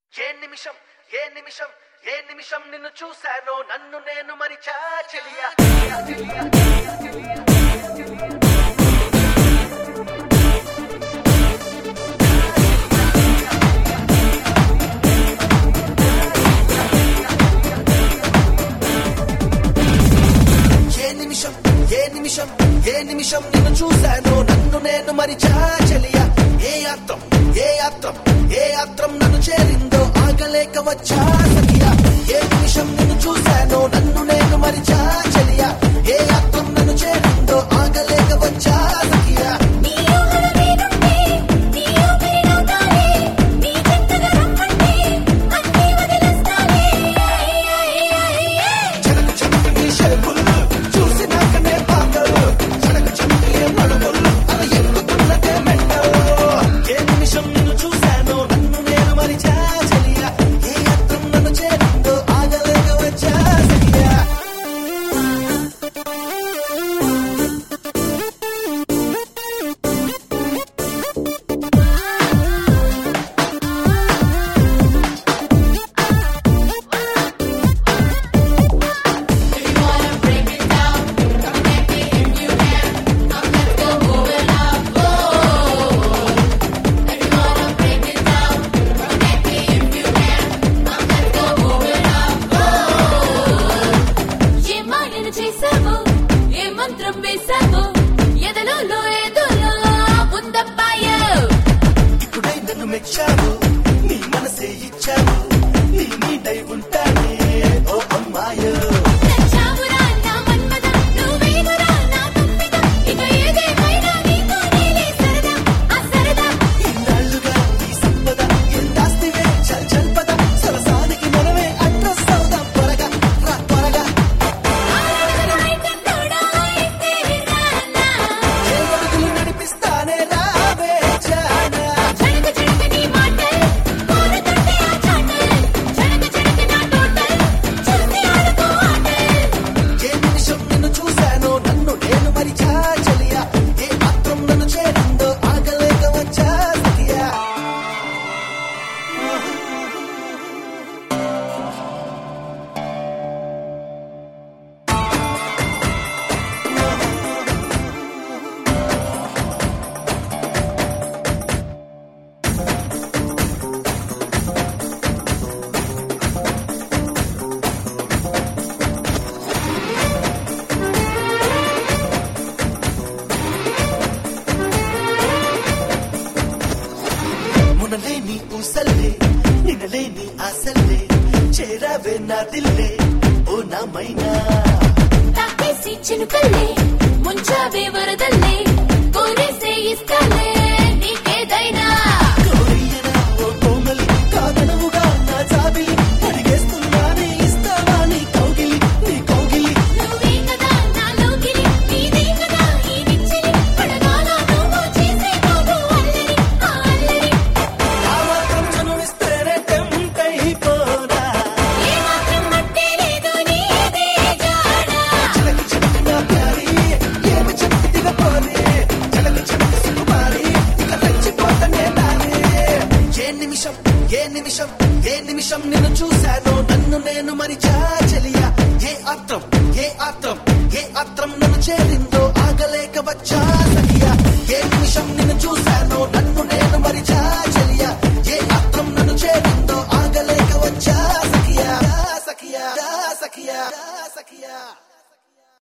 ఏ నిమిషం ఏ నిమిషం ఏ నిమిషం నిన్ను చూశానో నన్ను నేను మరిచా చెలియా ఏ నిమిషం ఏ నిమిషం ఏ నిమిషం నిన్ను చూశానో నన్ను నేను మరిచా చెలియా ఏ యాత్రం ఏ యాత్రం ఏ యాత్రం నన్ను చేరిందో ఆగలేక వచ్చా సఖియా ఏ నిమిషం నిన్ను చూశానో నన్ను నేను మరిచా చెలియా ఏ యాత్రం నన్ను చేరిందో ఆగలేక వచ్చా సఖియా నీ ఊహల మీదుంటే నీ ఊపిరి నవ్వుతానే నీ జంటగా రమ్మంటే అన్నీ వదిలేస్తానే చెనకు చెనకు నీ షేపులు చూసినాకనే పాటలు చెనకు చెనకు ఏ నడుములు అవి ఎక్కుతున్నదే మెంటలు ఏ నిమిషం నిన్ను చూశానో నన్ను నేను మరిచా చెలియా ఏ యాత్రం నన్ను చేరిందో ఆగలేక వచ్చా సఖియా ఏ మాయను చేశావు ఏ మంత్రం వేశావు ఎదలో ఏదోలో ఉందబ్బాయో ఇప్పుడై నన్ను మెచ్చావు నీ మనసే ఇచ్చావు నీ నీడై ఉంటానే ఓ అమ్మాయో నచ్చావురా నా మన్మద నువ్వేనురా నా తప్పిద ఇక ఏదేమైనా నీతో నీలే సరదా ఆ సరదా ఇన్నాళ్ళుగా ఈ సంపద ఎంతాస్తివే చల్ చల్ పద సరసానికి మనమే అడ్రస్ అవుదాం త్వరగా రా త్వరగా ఆరాధనైతే తోడా అయితే రానా ఏ అడుగులు నడిపిస్తానే రావే జానా జనక జనక నీ మాటల్ కోరుతుంటే ఆ చాటల్ జనక జనక నా టోటల్ చూసి ఆడుకో ఆటల్ ఏ నిమిషం నిన్ను చూశానో నన్ను నేను మరిచా చెలియా ఏ మాత్రం నన్ను చేరిందో ఆగలేక వచ్చా సఖియా మునలేని ఊసల్లే నినలేని ఆసల్లే చేరావే నా దిల్లే ఓ నా మైనా తాకేసి చినుకల్లే ముంచావే వరదల్లే కోరేసే ఇస్తాలే నీకేదైనా కోరియనా ఓ కోమలి కాదనవుగా నా జాబిలి అడిగేస్తున్నానే ఇస్తావా నీ కౌగిలి నీ కౌగిలి నువ్వే కదా నా లోకిలి నీదే కదా ఈ నిచ్చిలి పడగాల నువ్వు చేసే బాబు అల్లరి ఆ అల్లరి ఆ మాత్రం చనువిస్తేనే టెంప్ట్ అయిపోనా ఏ మాత్రం మట్టే లేదు నీదే జాడా చిలక చిలక నా ప్యారి ఏమి చెప్పి దిగపోని చిలక చిలక సుకుమారి ఇక రెచ్చిపోతనే నాని ఏ నిమిషం ఏ నిమిషం ఏ నిమిషం నిన్ను చూశానో నన్ను నేను మరిచా చెలియా ఏ ఆత్రం ఏ ఆత్రం ఏ ఆత్రం నన్ను చేరిందో ఆగలేక వచ్చా సఖియా ఏ నిమిషం నిన్ను చూశానో నన్ను నేను మరిచా చెలియా ఏ ఆత్రం నన్ను చేరిందో ఆగలేక వచ్చా సఖియా సఖియా సఖియా సఖియా